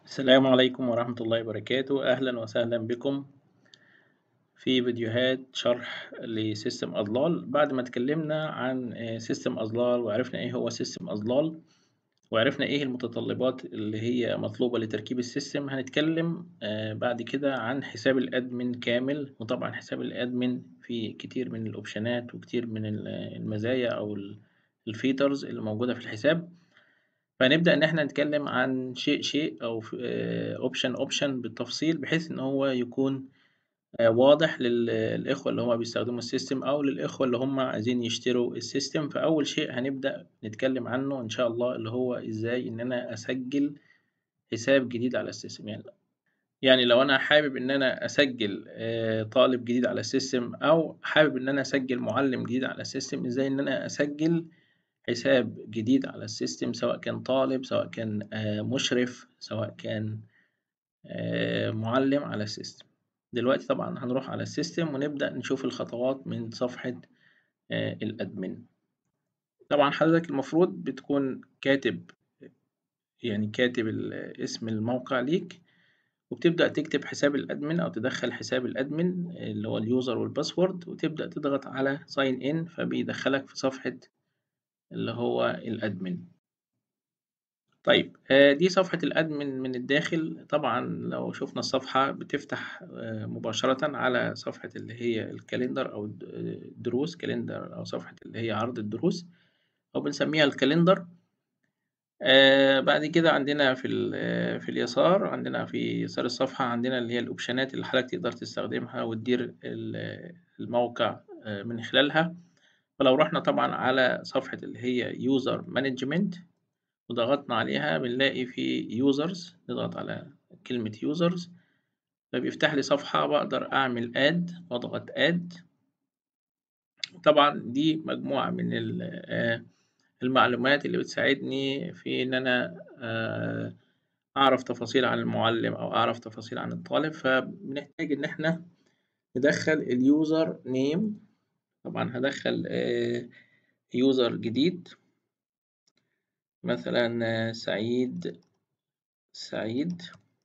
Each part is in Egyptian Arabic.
السلام عليكم ورحمة الله وبركاته أهلا وسهلا بكم في فيديوهات شرح لسيستم أضلال بعد ما اتكلمنا عن سيستم أضلال وعرفنا إيه هو سيستم أضلال وعرفنا إيه المتطلبات اللي هي مطلوبة لتركيب السيستم هنتكلم بعد كده عن حساب الأدمن كامل وطبعا حساب الأدمن في كتير من الأوبشنات وكتير من المزايا أو الفيترز اللي موجودة في الحساب فهنبدأ إن إحنا نتكلم عن شيء شيء أو أوبشن أوبشن بالتفصيل بحيث إن هو يكون واضح للإخوة اللي هما بيستخدموا السيستم أو للإخوة اللي هما عايزين يشتروا السيستم فأول شيء هنبدأ نتكلم عنه إن شاء الله اللي هو إزاي إن أنا أسجل حساب جديد على السيستم يعني يعني لو أنا حابب إن أنا أسجل طالب جديد على السيستم أو حابب إن أنا أسجل معلم جديد على السيستم إزاي إن أنا أسجل حساب جديد على السيستم سواء كان طالب سواء كان مشرف سواء كان معلم على السيستم دلوقتي طبعا هنروح على السيستم ونبدأ نشوف الخطوات من صفحة الأدمن طبعا حضرتك المفروض بتكون كاتب يعني كاتب اسم الموقع ليك وبتبدأ تكتب حساب الأدمن أو تدخل حساب الأدمن اللي هو اليوزر والباسورد وتبدأ تضغط على ساين إن فبيدخلك في صفحة اللي هو الأدمن طيب دي صفحة الأدمن من الداخل طبعا لو شفنا الصفحة بتفتح مباشرة على صفحة اللي هي الكالندر أو الدروس كالندر أو صفحة اللي هي عرض الدروس أو بنسميها الكالندر بعد كده عندنا في في اليسار عندنا في يسار الصفحة عندنا اللي هي الأوبشنات اللي حضرتك تقدر تستخدمها وتدير الموقع من خلالها فلو رحنا طبعا على صفحة اللي هي يوزر مانجمنت وضغطنا عليها بنلاقي في يوزرز نضغط على كلمة يوزرز فبيفتح لي صفحة بقدر أعمل اد وأضغط اد طبعا دي مجموعة من المعلومات اللي بتساعدني في إن أنا أعرف تفاصيل عن المعلم أو أعرف تفاصيل عن الطالب فبنحتاج إن إحنا ندخل اليوزر نيم طبعا هدخل يوزر جديد مثلا سعيد سعيد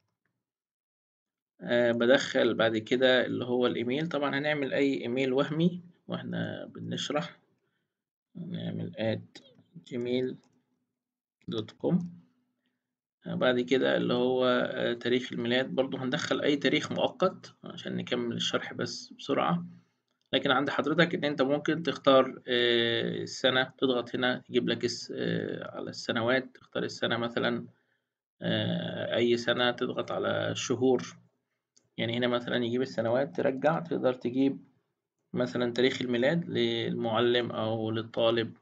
بدخل بعد كده اللي هو الإيميل طبعا هنعمل أي إيميل وهمي وإحنا بنشرح نعمل at gmail دوت كوم بعد كده اللي هو تاريخ الميلاد برضو هندخل أي تاريخ مؤقت عشان نكمل الشرح بس بسرعة لكن عند حضرتك إن أنت ممكن تختار السنة تضغط هنا تجيب لك على السنوات تختار السنة مثلا أي سنة تضغط على الشهور يعني هنا مثلا يجيب السنوات ترجع تقدر تجيب مثلا تاريخ الميلاد للمعلم أو للطالب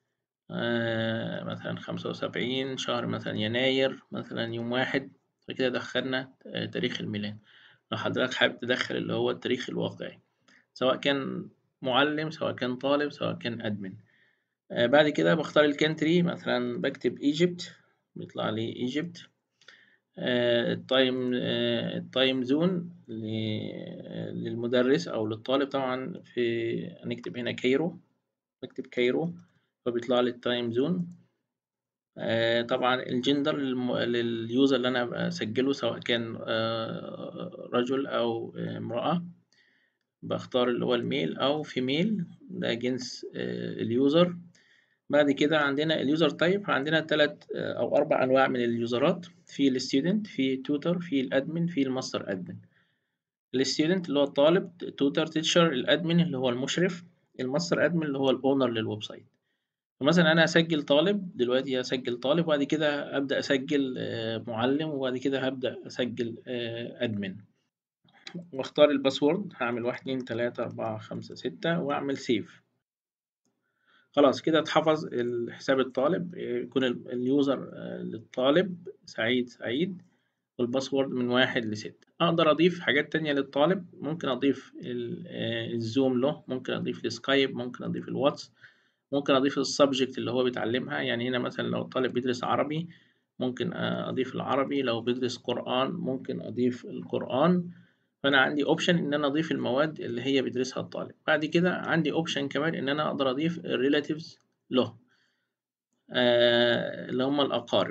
مثلا خمسة وسبعين شهر مثلا يناير مثلا يوم واحد فكده دخلنا تاريخ الميلاد لو حضرتك حابب تدخل اللي هو التاريخ الواقعي سواء كان معلم سواء كان طالب سواء كان أدمن آه بعد كده بختار الكنتري مثلا بكتب ايجيبت بيطلع لي ايجيبت آه التايم آه التايم زون للمدرس او للطالب طبعا في هنكتب هنا كايرو بكتب كايرو فبيطلع لي التايم زون آه طبعا الجندر لليوزر اللي انا بسجله سواء كان آه رجل او امرأة بختار اللي هو الميل أو فيميل ده جنس اليوزر بعد كده عندنا اليوزر تايب عندنا تلات أو أربع أنواع من اليوزرات في الستودنت في توتر في الأدمن في الماستر أدمن الستودنت اللي هو الطالب توتر تيتشر الأدمن اللي هو المشرف الماستر أدمن اللي هو الأونر للويب سايت فمثلا أنا هسجل طالب دلوقتي هسجل طالب وبعد كده أبدأ أسجل معلم وبعد كده هبدأ أسجل أدمن واختار الباسورد هعمل واحد اتنين تلاتة أربعة خمسة ستة وأعمل سيف خلاص كده اتحفظ حساب الطالب يكون اليوزر للطالب سعيد سعيد والباسورد من واحد لستة أقدر أضيف حاجات تانية للطالب ممكن أضيف الزوم له ممكن أضيف السكايب ممكن أضيف الواتس ممكن أضيف السبجكت اللي هو بيتعلمها يعني هنا مثلا لو الطالب بيدرس عربي ممكن أضيف العربي لو بيدرس قرآن ممكن أضيف القرآن فانا عندي اوبشن ان انا اضيف المواد اللي هي بيدرسها الطالب بعد كده عندي اوبشن كمان ان انا اقدر اضيف الريلاتيفز له آه اللي هم الاقارب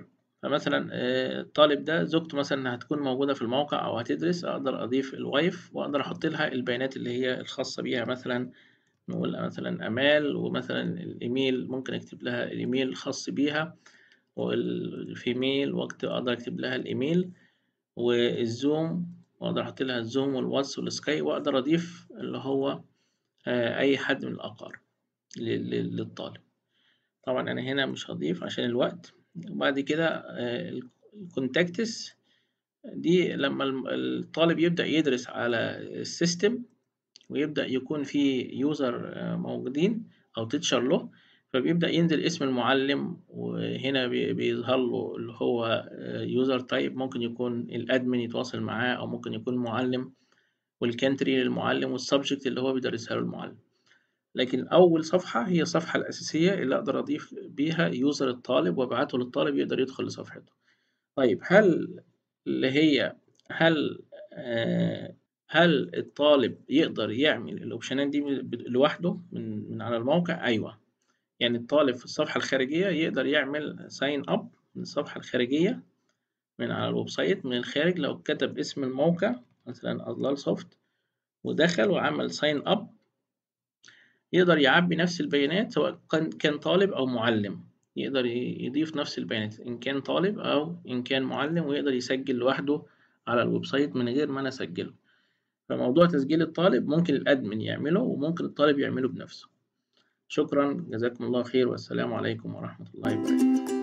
فمثلا آه، الطالب ده زوجته مثلا هتكون موجودة في الموقع أو هتدرس أقدر أضيف الوايف وأقدر أحط لها البيانات اللي هي الخاصة بيها مثلا نقول مثلا أمال ومثلا الإيميل ممكن أكتب لها الإيميل الخاص بيها والفيميل وقت أقدر أكتب لها الإيميل والزوم وأقدر أحط لها الزوم والواتس والسكاي وأقدر أضيف اللي هو آه، أي حد من الأقارب للطالب طبعا أنا هنا مش هضيف عشان الوقت وبعد كده آه، الكونتاكتس دي لما الطالب يبدأ يدرس على السيستم ويبدأ يكون في يوزر آه، موجودين أو تيتشر له فبيبدأ ينزل اسم المعلم وهنا بيظهر له اللي هو يوزر تايب ممكن يكون الادمن يتواصل معاه أو ممكن يكون معلم والكانتري للمعلم والسبجكت اللي هو بيدرسها له المعلم لكن أول صفحة هي الصفحة الأساسية اللي أقدر أضيف بيها يوزر الطالب وأبعته للطالب يقدر يدخل لصفحته طيب هل اللي هي هل آه هل الطالب يقدر يعمل الأوبشنات دي لوحده من, من على الموقع؟ أيوه يعني الطالب في الصفحة الخارجية يقدر يعمل ساين أب من الصفحة الخارجية من على الويب سايت من الخارج لو كتب اسم الموقع مثلا أضلال سوفت ودخل وعمل ساين أب يقدر يعبي نفس البيانات سواء كان طالب أو معلم يقدر يضيف نفس البيانات إن كان طالب أو إن كان معلم ويقدر يسجل لوحده على الويب سايت من غير ما أنا أسجله فموضوع تسجيل الطالب ممكن الأدمن يعمله وممكن الطالب يعمله بنفسه شكرا جزاكم الله خير والسلام عليكم ورحمة الله وبركاته